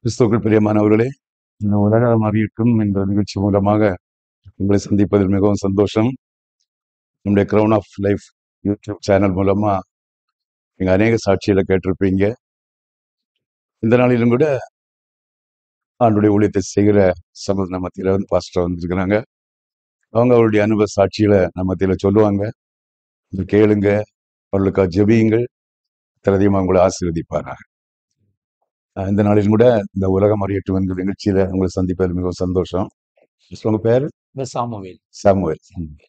கிறிஸ்துவுக்குள் பிரியமானவர்களே இந்த உலகம் அறிவிக்கும் இந்த நிகழ்ச்சி மூலமாக உங்களை சந்திப்பதில் மிகவும் சந்தோஷம் நம்முடைய crown of life YouTube channel மூலமா நீங்க அநேக சாட்சிகளை கேட்டிருப்பீங்க இந்த நாளிலும் கூட ஆண்டுடைய ஊழியத்தை செய்கிற சமூக மத்தியில வந்து பாஸ்டர் வந்திருக்கிறாங்க அவங்க அவருடைய அனுபவ சாட்சிகளை நம்ம மத்தியில சொல்லுவாங்க இது கேளுங்க அவர்களுக்காக ஜெபியுங்கள் அதிகமாக உங்களை ஆசீர்வதிப்பாராங்க அஹ் இந்த நாளிலும் கூட இந்த உலகம் அறியட்டும் என்ற நிகழ்ச்சியில உங்களை சந்திப்பதில் மிகவும் சந்தோஷம் உங்க பேர் இந்த சாமுவேல் சாமுவேல்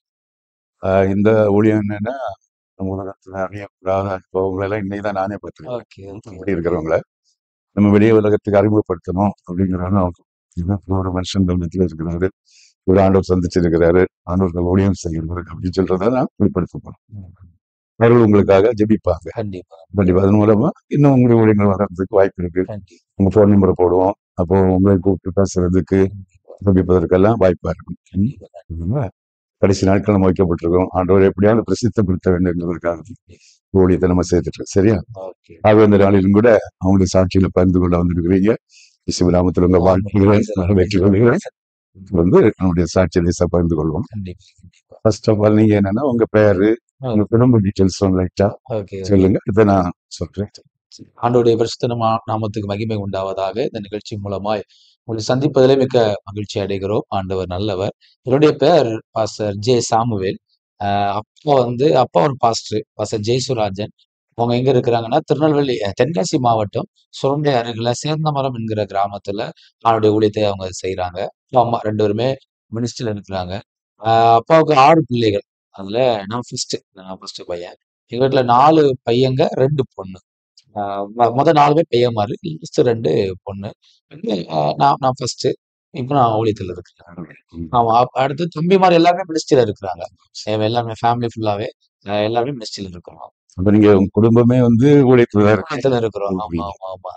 அஹ் இந்த ஊழியம் என்னன்னா நம்ம உலகத்துல அறியக்கூடாத அனுபவங்களை எல்லாம் இன்னைக்கு தான் நானே பார்த்துருக்கேன் ஓகே ஓகே அப்படி இருக்கிறவங்கள நம்ம வெளியே உலகத்துக்கு அறிமுகப்படுத்தணும் அப்படிங்கிறாங்க ஒரு மனுஷன் மத்தியில் இருக்கிறாரு ஒரு ஆண்டவர் சந்திச்சிருக்கிறாரு ஆண்டவர்கள் ஊழியம் செய்கிறாரு அப்படின்னு சொல்றதை நான் வெளிப்படுத்தப்படும் அவர்கள் உங்களுக்காக ஜெபிப்பாங்க கண்டிப்பா கண்டிப்பா அதன் மூலமா இன்னும் உங்களுடைய ஊழியங்கள் வளர்றதுக்கு வாய்ப்பு இருக்கு கண்டிப்பா உங்க ஃபோன் நம்பரை போடுவோம் அப்போ உங்களை கூப்பிட்டு பேசுறதுக்கு ஜெபிப்பதற்கெல்லாம் வாய்ப்பா இருக்கும் கண்டிப்பா அதனால கடைசி நாட்கள் நம்ம வைக்கப்பட்டிருக்கோம் ஆண்டவர் எப்படியாவது பிரசித்தப்படுத்த வேண்டும் என்பதற்காக ஊழியத்தை நம்ம சேர்த்துட்டோம் சரியா ஓகே ஆக இந்த நாளிலும் கூட அவங்களுடைய சாட்சியில பகிர்ந்து கொள்ள வந்திருக்கிறீங்க இசுவிராமத்தில் உங்க வாழ்க்கைகளை நிறைவேற்றி கொள்கிறேன் வந்து நம்முடைய சாட்சி லேசா பகிர்ந்து கொள்வோம் கண்டிப்பா கண்டிப்பா ஃபர்ஸ்ட் ஆஃப் ஆல் நீங்க என்னன்னா உங்க பேரு உங்க குடும்ப டீட்டெயில்ஸ் லைட்டா ஓகே சொல்லுங்க இதை நான் சொல்றேன் ஆண்டோடைய பரிசுத்த நாம- நாமத்துக்கு மகிமை உண்டாவதாக இந்த நிகழ்ச்சி மூலமாய் உங்களை சந்திப்பதிலே மிக்க மகிழ்ச்சி அடைகிறோம் ஆண்டவர் நல்லவர் என்னுடைய பேர் பாஸ்டர் ஜே சாமுவேல் ஆஹ் அப்பா வந்து அப்பா ஒரு பாஸ்டர் பாஸ்டர் ஜெயசுராஜன் அவங்க எங்க இருக்கிறாங்கன்னா திருநெல்வேலி அஹ் தென்காசி மாவட்டம் சுரண்டை அருகில சேர்ந்தமரம் என்கிற கிராமத்துல அவனுடைய ஊழியத்தை அவங்க செய்யறாங்க அம்மா ரெண்டு பேருமே மினிஸ்டர்ல இருக்கிறாங்க ஆஹ் அப்பாவுக்கு ஆறு பிள்ளைகள் அதுல நான் ஃபர்ஸ்ட் நான் ஃபர்ஸ்ட் பையன் எங்க வீட்டுல நாலு பையங்க ரெண்டு பொண்ணு ஆஹ் மொ- மொத நாலு பேர் பையன் மாதிரி லாஸ்ட் ரெண்டு பொண்ணு வந்து, ஆஹ் நான் நான் ஃபர்ஸ்ட் இப்போ நான் ஊழியத்தில் இருக்கிறேன் ஆமா அப்- அடுத்து தம்பிமார் எல்லாமே மினிஸ்ட்ரியில இருக்கிறாங்க எ- எல்லாமே ஃபேமிலி ஃபுல்லாவே அஹ் எல்லாமே மினிஸ்ட்ரியில இருக்கிறோம் அப்ப நீங்க உங்க குடும்பமே வந்து ஊழியத்துல தான் இருக்கு ஊழியத்துல இருக்கிறோம் ஆமா ஆமா ஆமா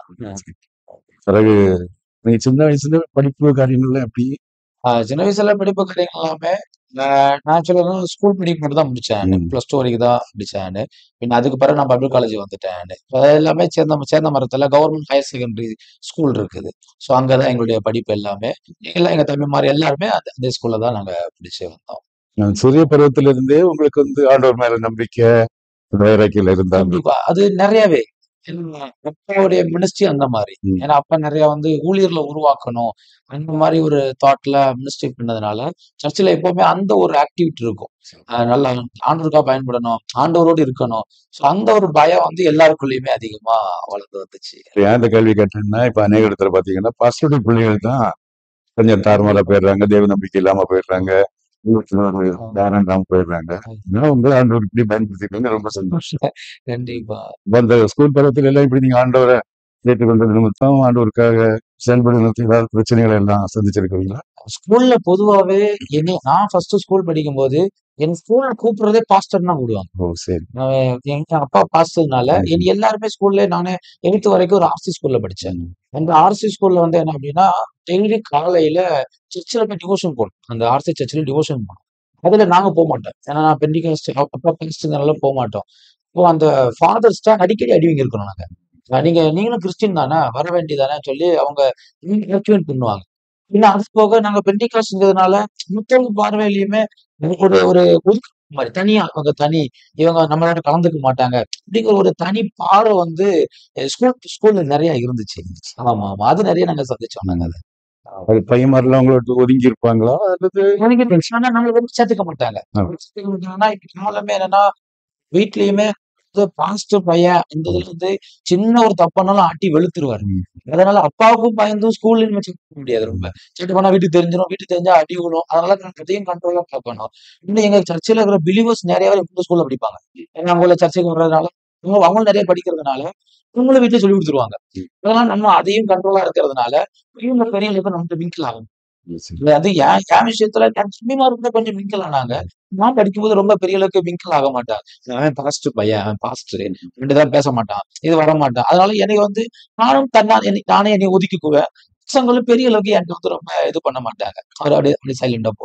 பிறகு நீங்க சின்ன வயசுல படிப்பு காரியங்கள்லாம் எப்படி ஆஹ் சின்ன வயசுல படிப்பு கிடைக்கும் எல்லாமே ஆஹ் நான் சொல்லணும் ஸ்கூல் படிப்பு மட்டும் தான் முடிச்சேன் ம். பிளஸ் டூ வரைக்கும் தான் முடிச்சேன் பின்ன அதுக்கு பிறகு நான் பப்ளிக் காலேஜ் வந்துட்டேன் அது எல்லாமே சேர்ந்த சேர்ந்த மரத்துல கவர்மெண்ட் ஹையர் செகண்டரி ஸ்கூல் இருக்குது ஸோ அங்கதான் எங்களுடைய படிப்பு எல்லாமே எல்லாம் எங்க தம்பி மாதிரி எல்லாருமே அந்த அந்த ஸ்கூல்ல தான் நாங்க படிச்சு வந்தோம் நான் சிறிய பருவத்துல இருந்தே உங்களுக்கு வந்து ஆண்டவர் மேல நம்பிக்கை வைராக்கியில இருந்தாங்க கண்டிப்பா அது நிறையவே ஏன்னா, அப்பாவுடைய மினிஸ்ட்ரி அந்த மாதிரி ம். ஏன்னா அப்பா நிறைய வந்து ஊழியர்ல உருவாக்கணும் அந்த மாதிரி ஒரு தாட்ல மினிஸ்ட்ரி பண்ணதுனால சர்ச்சில் எப்பவுமே அந்த ஒரு ஆக்டிவிட்டி இருக்கும் அஹ் நல்லா ஆண்டவருக்கா பயன்படணும் ஆண்டவரோடு இருக்கணும் ஸோ அந்த ஒரு பயம் வந்து எல்லாருக்குள்ளயுமே அதிகமா வளர்ந்து வந்துச்சு ஏன் இந்த கேள்வி கேட்டேன்னா இப்ப அநேக இடத்துல பாத்தீங்கன்னா பாஸ்டருடைய பிள்ளைகள் தான் கொஞ்சம் தாறுமாறா போயிடுறாங்க தேவ நம்பிக்கை இல்லாம போயிடுறாங்க உள்ளத்துல ஒரு தாரம் இல்லாம போயிடுறாங்க நான் உங்களை ஆண்டவர் இப்படி பயன்படுத்திக்கோங்க ரொம்ப சந்தோஷம் கண்டிப்பா இப்ப அந்த ஸ்கூல் பருவத்துல எல்லாம் இப்படி நீங்க ஆண்டவரை ஏற்றுக்கொண்ட நிமித்தம் ஆண்டவருக்காக செயல்படுறதுக்கு ஏதாவது பிரச்சனைகளை எல்லாம் சந்திச்சிருக்கீங்களா ஸ்கூல்ல பொதுவாவே என்ன நான் ஃபர்ஸ்ட் ஸ்கூல் படிக்கும் போது என் ஸ்கூல்ல கூப்பிடுறதே பாஸ்டர் தான் கூடுவாங்க ஓ சரி நான் எங்க அப்பா பாஸ்டர்னால என் எல்லாருமே ஸ்கூல்ல நானே எயித்து வரைக்கும் ஒரு ஆர்சி ஸ்கூல்ல படிச்சேன் அந்த ஆர்சி ஸ்கூல்ல வந்து என்ன அப்படின்னா டெய்லி காலையில சர்ச்சில் போய் டிவோஷன் போகணும் அந்த ஆர்சி சர்ச்சில் டிவோஷன் போகணும் அதுல நாங்க போக மாட்டோம் ஏன்னா நான் பெண்டிகஸ்ட் அப்பா பாஸ்டர்னால போக மாட்டோம் இப்போ அந்த ஃபாதர்ஸ் தான் அடிக்கடி அடிவங்க இருக்கணும் நாங்க அஹ் நீங்க நீங்களும் கிறிஸ்டின் தானே வர வேண்டியதானே சொல்லி அவங்க ஆக்டிவேட் பண்ணுவாங்க இன்னும் அது போக நாங்க பெண்டிகாஸ்ட்ங்கிறதுனால மற்றவங்க பார்வையிலயுமே ஒரு ஒரு ஒதுக்கு மாதிரி தனியா அவங்க தனி இவங்க நம்மளோட கலந்துக்க மாட்டாங்க அப்படிங்கிற ஒரு தனி பார்வை வந்து ஸ்கூல் ஸ்கூல்ல நிறைய இருந்துச்சு ஆமா ஆமா அது நிறைய நாங்க சந்திச்சோம் நாங்க அதை அது பையன் மாதிரிலாம் உங்களோட ஒதுங்கி இருப்பாங்களா அல்லது எனக்கு தெரிஞ்சு ஆனா நம்மள வந்து சேர்த்துக்க மாட்டாங்க ஆ. சேர்த்துக்க மாட்டாங்கன்னா இப்ப காலமே என்னன்னா வீட்லயுமே பாஸ்டர் பையன் இந்த இதுல இருந்து சின்ன ஒரு தப்பானாலும் ஆட்டி வெளுத்துருவாரு ம். அதனால அப்பாவுக்கும் பயந்தும் ஸ்கூல்ல நம்ம check பண்ண முடியாது ரொம்ப சேட்டு பண்ணா வீட்டுக்கு தெரிஞ்சிடும் வீட்டுக்கு தெரிஞ்சா அடி விழும் அதனால நான் அதையும் கண்ட்ரோலா பார்க்கணும் இன்னும் எங்க சர்ச்சில் இருக்கிற பிலீவர்ஸ் நிறைய பேர் இந்த ஸ்கூல்ல படிப்பாங்க ஏன்னா அவங்கள சர்ச்சைக்கு வர்றதுனால அவங்க அவங்களும் நிறைய படிக்கிறதுனால இவங்களும் வீட்டுல சொல்லி கொடுத்துருவாங்க அதனால நம்ம அதையும் கண்ட்ரோலா இருக்கிறதுனால இவங்க பெரியவங்களுக்கு நம்ம மிங்கிள் ஆகும் இல்ல, அது என் என் விஷயத்துல என் தம்பிமார் கூட கொஞ்சம் மிங்கிள் ஆனாங்க நான் படிக்கும்போது ரொம்ப பெரிய அளவுக்கு மிங்கிள் ஆக மாட்டான் அவன் பாஸ்ட் பையன் அவன் பாஸ்டர் ரெண்டு தான் பேச மாட்டான் இது வர மாட்டான் அதனால எனக்கு வந்து நானும் தன்னா என்னை- நானே என்னை ஒதுக்கிக்குவேன் பசங்களும் பெரிய அளவுக்கு என்கிட்ட வந்து ரொம்ப இது பண்ண மாட்டாங்க அவர் அப்படியே அப்படியே சைலண்டா போகும்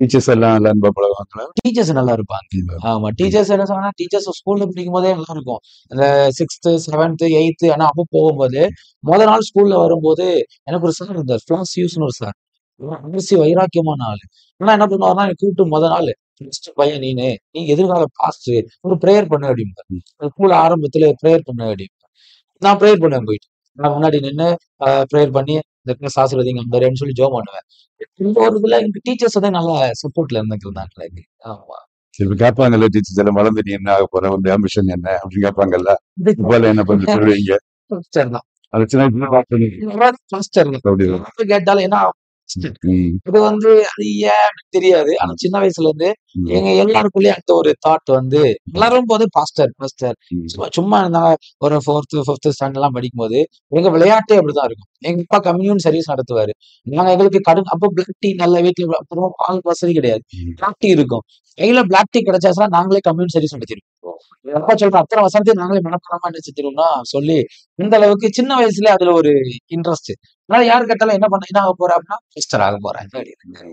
டீச்சர்ஸ் எல்லாம் நல்லா அன்பா பழகுவாங்களா டீச்சர்ஸ் நல்லா இருப்பாங்க ஆமா டீச்சர்ஸ் என்ன சொன்னா டீச்சர்ஸ் ஸ்கூல்ல படிக்கும் போதே நல்லா இருக்கும் இந்த சிக்ஸ்த் செவன்த் எயித்து ஆனா அப்போ போகும்போது முத நாள் ஸ்கூல்ல வரும்போது எனக்கு ஒரு சார் இருந்தார் கிளாஸ் யூஸ்னு ஒரு சார் அரசி வைராக்கியமான ஆளு ஆனா என்ன பண்ணுவாருன்னா என்னை கூப்பிட்டு முத நாள் ஃபர்ஸ்ட் பையன் நீனு நீ எதிர்கால பாஸ்ட் ஒரு ப்ரேயர் பண்ண அப்படிம்பார் ஸ்கூல் ஆரம்பத்துல ப்ரேயர் பண்ண அப்படிம்பார் நான் ப்ரேயர் பண்ணுவேன் போயிட்டு நான் முன்னாடி நின்று ப்ரேயர் பண்ணி இந்த கிளாஸ் ஆசிரியங்க அந்த சொல்லி ஜோம் பண்ணுவேன் இந்த ஒரு இதுல எங்க டீச்சர்ஸ் வந்து நல்லா சப்போர்ட்ல இருந்துக்கிறாங்க எனக்கு ஆமா சரி கேட்பாங்கல்ல டீச்சர்ஸ் எல்லாம் வளர்ந்து நீ என்ன ஆக போற உங்க ஆம்பிஷன் என்ன அப்படின்னு கேட்பாங்கல்ல இப்ப என்ன பண்ணி சொல்லுவீங்க மாஸ்டர் தான் அது சின்ன வயசுல பார்த்தது மாஸ்டர் தான் அப்படி எப்ப கேட்டாலும் ஏன்னா ம், இது வந்து அது ஏன் எனக்கு தெரியாது ஆனா சின்ன வயசுல இருந்து ம், எங்க எல்லாருக்குள்ளயும் அந்த ஒரு தாட் வந்து எல்லாரும் போது பாஸ்டர் பாஸ்டர் ம். சும்மா சும்மா இருந்தாங்க ஒரு ஃபோர்த் ஃபிஃப்த் ஸ்டாண்டர்ட் எல்லாம் படிக்கும் போது எங்க விளையாட்டே அப்படிதான் இருக்கும் எங்க அப்பா கம்யூன் சர்வீஸ் நடத்துவாரு நாங்க எங்களுக்கு கடும் அப்போ பிளாக் டீ நல்ல வீட்டுல அப்புறம் பால் வசதி கிடையாது ம். பிளாக் டீ இருக்கும் கையில பிளாக் டீ கிடைச்சாச்சுன்னா நாங்களே கம்யூன் சர்வீஸ் நடத்திருக்கோம் எங்க அப்பா சொல்ற அத்தனை வசதி நாங்களே மனப்படமா என்ன செஞ்சிருவோம்னா சொல்லி இந்த அளவுக்கு சின்ன வயசுல அதுல ஒரு இன்ட்ரெஸ்ட் அதனால யாரு கேட்டாலும் என்ன பண்ண என்ன ஆக போற அப்படின்னா மிஸ்டர் ஆக போறேன் அப்படின்னு.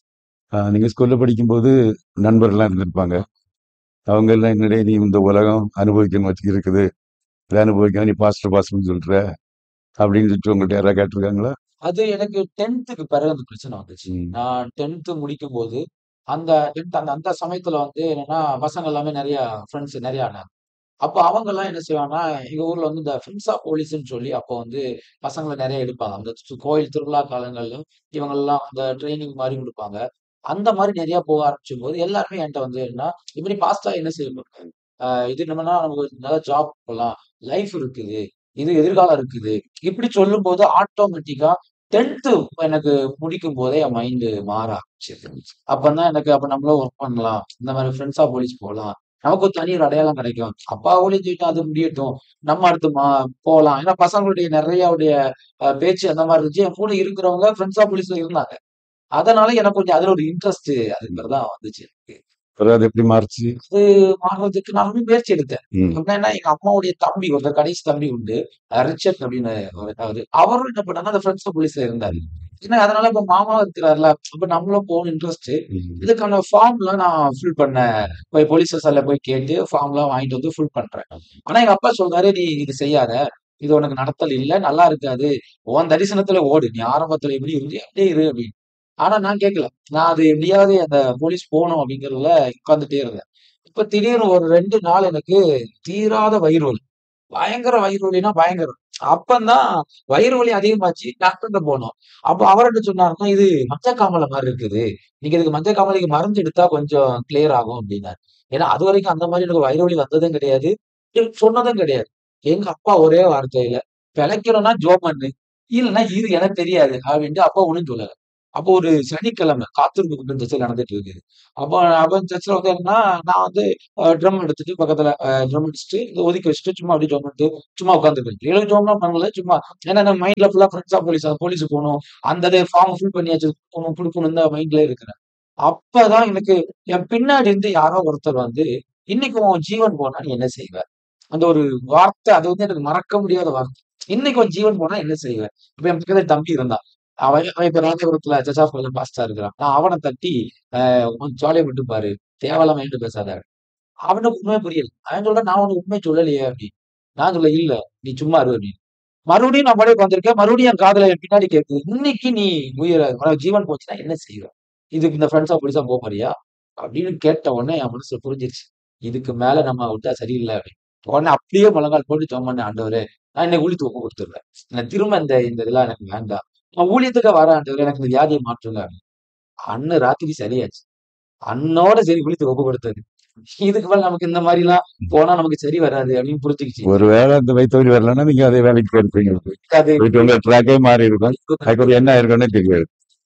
ஆஹ் நீங்க ஸ்கூல்ல படிக்கும்போது நண்பர்கள்லாம் இருந்திருப்பாங்க அவங்க எல்லாம் என்னடே நீ இந்த உலகம் அனுபவிக்கணும் வச்சு இருக்குது இதை அனுபவிக்கணும் நீ பாஸ்டர் பாஸ்டர்னு சொல்ற அப்படின்னு சொல்லிட்டு உங்கள்ட்ட யாராவது கேட்டிருக்காங்களா அது எனக்கு டென்த்துக்கு பிறகு அந்த பிரச்சனை வந்துச்சு ம். நான் டென்த்து முடிக்கும் போது அந்த டென்த் அந்த அந்த சமயத்துல வந்து என்னன்னா பசங்க எல்லாமே நிறைய ஃப்ரெண்ட்ஸ் நிறைய ஆனாங்க அப்போ அவங்க எல்லாம் என்ன செய்வாங்கன்னா எங்க ஊர்ல வந்து இந்த ஃபிம்சா போலீஸ்ன்னு சொல்லி அப்போ வந்து பசங்களை நிறைய எடுப்பாங்க அந்த சு- கோயில் திருவிழா காலங்கள்ல இவங்க எல்லாம் அந்த ட்ரைனிங் மாதிரி கொடுப்பாங்க அந்த மாதிரி நிறைய போக ஆரம்பிச்சும் போது எல்லாருமே என்கிட்ட வந்து என்ன இப்படி பாஸ்டா என்ன செய்யணும் ஆஹ் இது என்னன்னா நமக்கு நல்ல ஜாப் போகலாம் லைஃப் இருக்குது இது எதிர்காலம் இருக்குது இப்படி சொல்லும் போது ஆட்டோமேட்டிக்கா டென்த்து எனக்கு முடிக்கும் போதே என் மைண்டு மாற ஆரம்பிச்சது அப்பதான் எனக்கு அப்ப நம்மளும் ஒர்க் பண்ணலாம் இந்த மாதிரி ஃப்ரெண்ட்ஸா போலீஸ் போகலாம் நமக்கு ஒரு தனி ஒரு அடையாளம் கிடைக்கும் அப்பா ஒழிஞ்சுட்டு அது முடியட்டும் நம்ம அடுத்து மா போகலாம் ஏன்னா பசங்களுடைய நிறைய உடைய அஹ், பேச்சு அந்த மாதிரி இருந்துச்சு என் கூட இருக்கிறவங்க ஃப்ரெண்ட்ஸா போலீஸ்ல இருந்தாங்க அதனால எனக்கு கொஞ்சம் அதுல ஒரு இன்ட்ரெஸ்ட் அதுங்கிறது தான் வந்துச்சு எனக்கு அப்புறம் அது எப்படி மாறுச்சு அது மாறுறதுக்கு நான் ரொம்ப முயற்சி எடுத்தேன் ம். அப்படின்னா எங்க அம்மாவுடைய தம்பி ஒருத்தர் கடைசி தம்பி உண்டு அஹ் ரிச்சர்ட் அப்படின்னு ஒரு அவரு அவரும் என்ன பண்ணாங்க அந்த ஃப்ரெண்ட்ஸ் போலீஸ்ல இருந்தாரு ஏன்னா அதனால இப்ப மாமா இருக்கிறாருல அப்ப நம்மளும் போகணும் இன்ட்ரெஸ்ட் ம். இதுக்கான ஃபார்ம்லாம் நான் ஃபில் பண்ண போய் போலீஸ் ஸ்டேஷன்ல போய் கேட்டு ஃபார்ம்லாம் வாங்கிட்டு வந்து ஃபில் பண்றேன் ஆனா எங்க அப்பா சொல்றாரு நீ இது செய்யாத இது உனக்கு நடத்தல் இல்ல நல்லா இருக்காது உன் தரிசனத்துல ஓடு நீ ஆரம்பத்துல எப்படி இருந்து அப்படியே இரு அப்படின்னு ஆனா நான் கேட்கல நான் அது எப்படியாவது அந்த போலீஸ் போகணும் அப்படிங்கறதுல உட்கார்ந்துட்டே இருந்தேன் இப்ப திடீர்னு ஒரு ரெண்டு நாள் எனக்கு தீராத வயிறு வலி பயங்கர வயிறு வலினா பயங்கரம் அப்பந்தான் வயிறு வலி அதிகமாச்சு டாக்டர்கிட்ட போனோம் அப்போ அவர் என்ன சொன்னாருன்னா இது மஞ்சக்காமலை மாதிரி இருக்குது நீங்க இதுக்கு மஞ்சக்காமலைக்கு மருந்து எடுத்தா கொஞ்சம் கிளியர் ஆகும் அப்படின்னாரு ஏன்னா அது வரைக்கும் அந்த மாதிரி எனக்கு வயிறு வலி வந்ததும் கிடையாது இது சொன்னதும் கிடையாது எங்க அப்பா ஒரே வார்த்தையில பிழைக்கணும்னா ஜோம் பண்ணு இல்லைன்னா இரு எனக்கு தெரியாது அப்படின்ட்டு அப்பா ஒண்ணும் சொல்லல அப்போ ஒரு சனிக்கிழமை காத்திருப்பு கூட்டம் சர்ச்சில் நடந்துட்டு இருக்குது அப்போ அப்போ சர்ச்சில் வந்து என்னன்னா நான் வந்து ட்ரம் எடுத்துட்டு பக்கத்துல ட்ரம் அடிச்சுட்டு இதை ஒதுக்கி வச்சுட்டு சும்மா அப்படியே ஜோம் பண்ணிட்டு சும்மா உட்காந்துருக்கேன் ஏழு ஜோம்லாம் பண்ணல சும்மா ஏன்னா நம்ம மைண்ட்ல ஃபுல்லா ஃப்ரெண்ட்ஸா போலீஸ் போலீஸ் போகணும் அந்த ஃபார்ம் ஃபில் பண்ணியாச்சு போகணும் கொடுக்கணும் இந்த மைண்ட்ல இருக்கிறேன் அப்பதான் எனக்கு என் பின்னாடி இருந்து யாரோ ஒருத்தர் வந்து இன்னைக்கு உன் ஜீவன் போனா நீ என்ன செய்வ அந்த ஒரு வார்த்தை அது வந்து எனக்கு மறக்க முடியாத வார்த்தை இன்னைக்கு உன் ஜீவன் போனா என்ன செய்வேன் இப்ப என் பக்கத்துல தம்பி இருந்தான் அவன் அவன் இப்ப ராஜபுரத்துல சர்ச் ஆஃப் பாஸ்டா இருக்கிறான் நான் அவனை தட்டி ஆஹ் ஜாலியா விட்டு பாரு தேவையில்லாம என்கிட்ட பேசாத அவனுக்கு உண்மையே புரியல அவன் சொல்ற நான் உனக்கு உண்மை சொல்லலையே அப்படின்னு நான் சொல்ல இல்ல நீ சும்மா இரு அப்படின்னு மறுபடியும் நான் மறுபடியும் வந்திருக்கேன் மறுபடியும் என் காதுல என் பின்னாடி கேட்குது இன்னைக்கு நீ உயிர உனக்கு ஜீவன் போச்சுன்னா என்ன செய்வ இதுக்கு இந்த ஃப்ரெண்ட்ஸா போலீஸா போக போறியா அப்படின்னு கேட்ட உடனே என் மனசுல புரிஞ்சிருச்சு இதுக்கு மேல நம்ம விட்டா சரியில்லை அப்படின்னு உடனே அப்படியே முழங்கால் போட்டு ஜோம் பண்ண ஆண்டவரே நான் என்னை ஊழித்து ஒப்பு கொடுத்துருவேன் நான் திரும்ப இந்த இந்த இதெல்லாம் எனக்கு வேண்டாம் நான் ஊழியத்துக்கு வர ஆண்டவரே எனக்கு இந்த வியாதியை மாற்றுங்க அப்படின்னு. அண்ணு ராத்திரி சரியாச்சு அண்ணோட சரி விழித்து ஒப்பு கொடுத்தது இதுக்கு மேல நமக்கு இந்த மாதிரி எல்லாம் போனா நமக்கு சரி வராது அப்படின்னு புரிஞ்சுக்கிச்சு ஒருவேளை அந்த வயிற்று வரலன்னா நீங்க அதே வேலைக்கு போயிருப்பீங்க அது போயிட்டு உங்க ட்ராக்கே மாறி இருக்கும் அதுக்கு என்ன இருக்குன்னு தெரியாது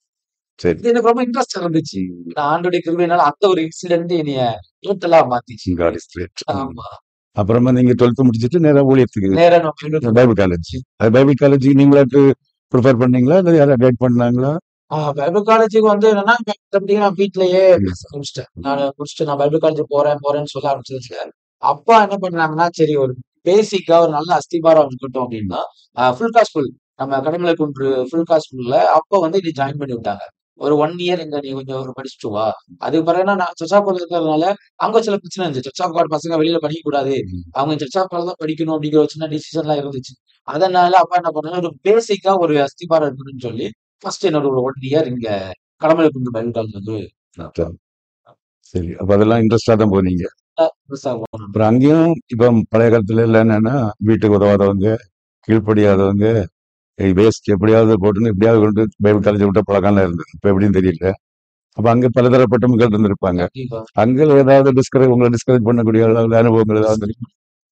சரி இது எனக்கு ரொம்ப இன்ட்ரெஸ்ட் இருந்துச்சு நான் ஆண்டோடைய கிருபையினால அந்த ஒரு இன்சிடென்ட் என்னைய டோட்டலா மாத்திச்சு God is great. ஆமா அப்புறமா நீங்க டுவெல்த் முடிச்சிட்டு நேரா ஊழியத்துக்கு நேரா நான் போயிட்டு பைபிள் காலேஜ் அது பைபிள் காலேஜ் நீங்களாட்டு ப்ரிஃபர் பண்ணீங்களா இல்லை யாரும் கைட் பண்ணாங்களா ஆஹ் பைபிள் காலேஜுக்கு வந்து என்னன்னா அப்படி நான் வீட்லயே முடிச்சிட்டேன் நான் முடிச்சுட்டு நான் பைபிள் காலேஜ் போறேன் போறேன்னு சொல்ல ஆரம்பிச்சதுல அப்பா என்ன பண்ணாங்கன்னா சரி ஒரு பேசிக்கா ஒரு நல்ல அஸ்திபாரம் இருக்கட்டும் அப்படின்னா ஃபுல் காஸ்ட் ஃபுல் நம்ம கடமலை குன்று ஃபுல் காஸ்ட் ஃபுல்ல அப்ப வந்து இது ஜாயின் பண்ணி விட்டாங்க ஒரு ஒன் இயர் இங்க நீ கொஞ்சம் ஒரு படிச்சுட்டு வா அதுக்கு பிறகு நான் சச்சாப்பாடு இருக்கிறதுனால அங்க சில பிரச்சனை இருந்துச்சு சச்சாப்பாடு பசங்க வெளியில படிக்க கூடாது ம். அவங்க சச்சாப்பாடு தான் படிக்கணும் அப்படிங்கிற ஒரு சின்ன டிசிஷன் எல்லாம் இருந்துச்சு அதனால அப்பா என்ன பண்ணாங்க ஒரு பேசிக்கா ஒரு அஸ்திபாரம் இருக்கணும்னு சொல்லி ஃபர்ஸ்ட் என்னோட ஒரு ஒன் இயர் இங்க கடமலை குண்டு பைபிள் காலேஜ் வந்து சரி. சரி அப்ப அதெல்லாம் இன்ட்ரெஸ்டா தான் போனீங்க மிஸ் ஆகும் அப்புறம் அங்கேயும் இப்ப பழைய காலத்துல எல்லாம் என்னன்னா வீட்டுக்கு உதவாதவங்க கீழ்ப்படியாதவங்க வேஸ்ட் எப்படியாவது போட்டுன்னு எப்படியாவது கொண்டு பைபிள் காலேஜ் விட்ட பழக்கம்லாம் இருந்தது இப்ப எப்படின்னு தெரியல அப்ப அங்க பலதரப்பட்ட மக்கள் இருந்திருப்பாங்க கண்டிப்பா அங்க ஏதாவது டிஸ்கரேஜ் உங்களை டிஸ்கரேஜ் பண்ணக்கூடிய அளவுல அனுபவங்கள் ஏதாவது இருக்கு?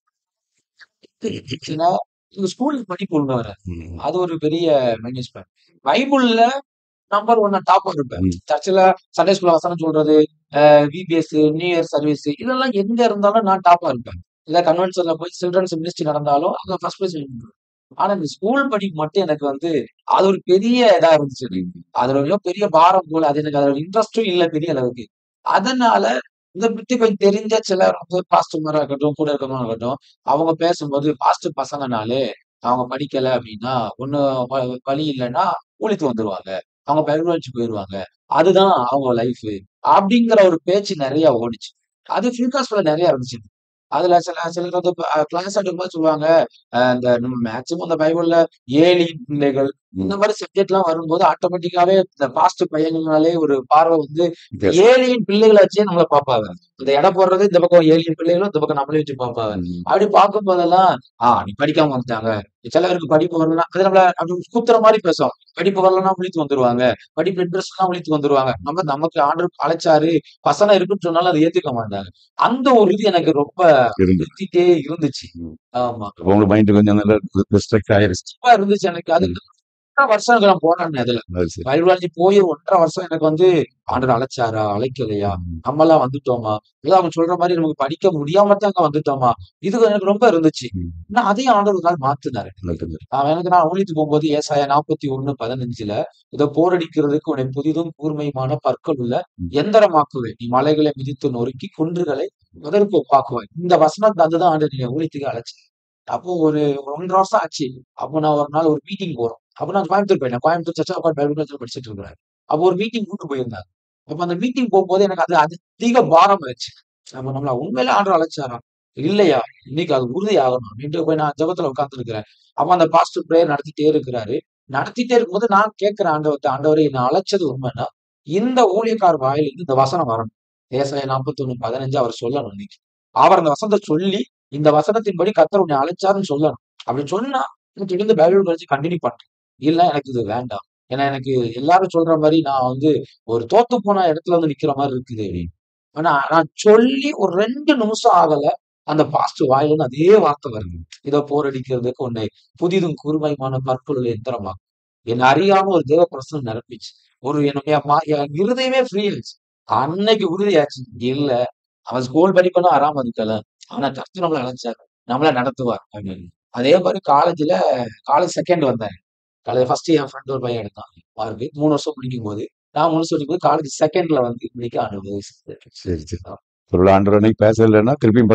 ஏன்னா இந்த ஸ்கூலுக்கு படிப்பு ஒழுங்கா வராது ம். அது ஒரு பெரிய மைனஸ் பாயிண்ட் பைபிள்ல நம்பர் ஒன் டாப்பா இருப்பேன் ம். சர்ச்சில் சண்டே ஸ்கூல்ல வசனம் சொல்றது விபிஎஸ் நியூ இயர் சர்வீஸ் இதெல்லாம் எங்க இருந்தாலும் நான் டாப்பா இருப்பேன் இல்ல கன்வென்ஷன்ல போய் சில்ட்ரன்ஸ் மினிஸ்ட்ரி நடந்தாலும் அங்க ஃபர்ஸ்ட் பிளேஸ் ஆனா இந்த ஸ்கூல் படிப்பு மட்டும் எனக்கு வந்து அது ஒரு பெரிய இதா இருந்துச்சு எனக்கு. அதுல ஒரு பெரிய பாரம் போல அது எனக்கு அதுல இன்ட்ரெஸ்டும் இல்ல பெரிய அளவுக்கு அதனால இந்த பத்தி கொஞ்சம் தெரிஞ்ச சிலர் வந்து பாஸ்டர் இருக்கட்டும் கூட இருக்கவங்க இருக்கட்டும் அவங்க பேசும்போது பாஸ்டர் பசங்கனாலே அவங்க படிக்கல அப்படின்னா ஒன்னும் வ- வழி இல்லைன்னா ஊழித்து வந்துருவாங்க அவங்க பைபிள் வச்சு போயிருவாங்க அதுதான் அவங்க லைஃப் அப்படிங்கிற ஒரு பேச்சு நிறைய ஓடிச்சு அது ஃபில்காஸ்ல நிறைய இருந்துச்சு அதுல சில சிலர் வந்து கிளாஸ் எடுக்கும்போது சொல்லுவாங்க அஹ் இந்த நம்ம மேக்சிமம் இந்த பைபிள்ல ஏழி பிள்ளைகள் இந்த மாதிரி சப்ஜெக்ட் எல்லாம் வரும்போது ஆட்டோமேட்டிக்காவே இந்த பாஸ்ட் பையங்களாலே ஒரு பார்வை வந்து Yes. ஏழியின் பிள்ளைகளை வச்சே நம்மள பார்ப்பாங்க இந்த எடை போடுறது இந்த பக்கம் ஏழியின் பிள்ளைகளும் இந்த பக்கம் நம்மளே வச்சு பார்ப்பாங்க ம். அப்படி பார்க்கும் போதெல்லாம் ஆஹ் நீ படிக்காம வந்துட்டாங்க சிலருக்கு படிப்பு வரலன்னா அது நம்மள அப்படி குத்துற மாதிரி பேசும் படிப்பு வரலன்னா விழித்து வந்துருவாங்க படிப்பு இன்ட்ரெஸ்ட் எல்லாம் விழித்து வந்துருவாங்க நம்ம நமக்கு ஆர்டர் அழைச்சாரு பசங்க இருக்குன்னு சொன்னாலும் அதை ஏத்துக்க மாட்டாங்க அந்த ஒரு இது எனக்கு ரொம்ப இருந்து சுத்திட்டே இருந்துச்சு ம். ஆமா அப்ப உங்க மைண்ட் கொஞ்சம் நல்லா டிஸ்ட்ராக்ட் ஆயிருச்சு ரொம்ப இருந்துச்சு எனக்கு அது ஒன்றரை வருஷம் எனக்கு நான் போனேன் அதுல அது சரி. பயில்வாஞ்சி போய் ஒன்றரை வருஷம் எனக்கு வந்து ஆண்டர் அழைச்சாரா அழைக்கலையா ம். நம்ம எல்லாம் வந்துட்டோமா இல்ல அவங்க சொல்ற மாதிரி நமக்கு படிக்க முடியாம தான் அங்க வந்துட்டோமா இது எனக்கு ரொம்ப இருந்துச்சு ம். ஆனா அதையும் ஆண்டவர் ஒரு நாள் மாத்தினாரு நல்லது. அவன் எனக்கு நான் ஊழித்து போகும்போது ஏசாயா நாற்பத்தி ஒண்ணு பதினஞ்சுல இதை போரடிக்கிறதுக்கு உன்னை புதிதும் கூர்மையுமான பற்கள் உள்ள ம். எந்திரமாக்குவேன் நீ மலைகளை மிதித்து நொறுக்கி குன்றுகளை முதற்கு ஒப்பாக்குவேன் இந்த வசனம் தந்துதான் ஆண்டு நீங்க ஊழியத்துக்கு அழைச்சு அப்போ ஒரு ஒரு ஒன்றரை வருஷம் ஆச்சு அப்போ நான் ஒரு நாள் ஒரு மீட்டிங் போறோம் அப்போ நான் கோயம்புத்தூர் போயிட்டேன் கோயம்புத்தூர் சச்சா உட்காந்து பைபிள் காலேஜ்ல படிச்சுட்டு இருக்கிறேன் அப்போ ஒரு மீட்டிங் கூட்டு போயிருந்தாங்க அப்ப அந்த மீட்டிங் போகும்போது எனக்கு அது அதிக பாரம் ஆச்சு நம்ம நம்மள உண்மையில ஆண்டு அழைச்சாரா இல்லையா இன்னைக்கு அது உறுதி ஆகணும் அப்படின்ட்டு போய் நான் ஜெபத்துல உட்கார்ந்து இருக்கிறேன் அப்ப அந்த பாஸ்டர் பிரேயர் நடத்திட்டே இருக்கிறாரு நடத்திட்டே இருக்கும்போது நான் கேட்கிறேன் ஆண்டவர்கிட்ட ஆண்டவரை என்ன அழைச்சது உண்மைன்னா இந்த ஊழியக்கார் வாயிலிருந்து இந்த வசனம் வரணும் ஏசாய நாற்பத்தி ஒண்ணு பதினஞ்சு அவர் சொல்லணும் இன்னைக்கு அவர் அந்த வசனத்தை சொல்லி இந்த வசனத்தின்படி கத்தர் உன்னை அழைச்சாருன்னு சொல்லணும் அப்படி சொன்னா நான் தொடர்ந்து பைபிள் படிச்சு கண்டினியூ பண்றேன் இல்ல எனக்கு இது வேண்டாம் ஏன்னா எனக்கு எல்லாரும் சொல்ற மாதிரி நான் வந்து ஒரு தோத்து போன இடத்துல வந்து நிக்கிற மாதிரி இருக்குது ஆனா நான் சொல்லி ஒரு ரெண்டு நிமிஷம் ஆகல அந்த பாஸ்ட் வாயிலிருந்து அதே வார்த்தை வருது இதை போரடிக்கிறதுக்கு உன்னை புதிதும் கூர்மையுமான பற்பொருள் எந்திரமா என்னை அறியாம ஒரு தேவ பிரசனம் நிரப்பிச்சு ஒரு என்னுடைய மா- என் இருதயமே ஃப்ரீ ஆச்சு அன்னைக்கு உறுதியாச்சு இல்ல அவன் ஸ்கூல் படிப்பனா ஆறாம இருக்கல ஆனா கர்த்தர் நம்மளை அழைச்சாரு நம்மள நடத்துவார் அப்படின்னு அதே மாதிரி காலேஜ்ல காலேஜ் செகண்ட் வந்தேன் காலேஜ் ஃபர்ஸ்ட் என் ஃப்ரெண்ட் ஒரு பையன் எடுத்தான் மார்க் மூணு வருஷம் படிக்கும் போது நான் மூணு வருஷம் படிக்கும் போது காலேஜ் செகண்ட்ல வந்து இன்னைக்கு அனுபவிச்சு சரி சரி ஒரு ஆண்டவர் அன்னைக்கு பேசலைன்னா திருப்பியும்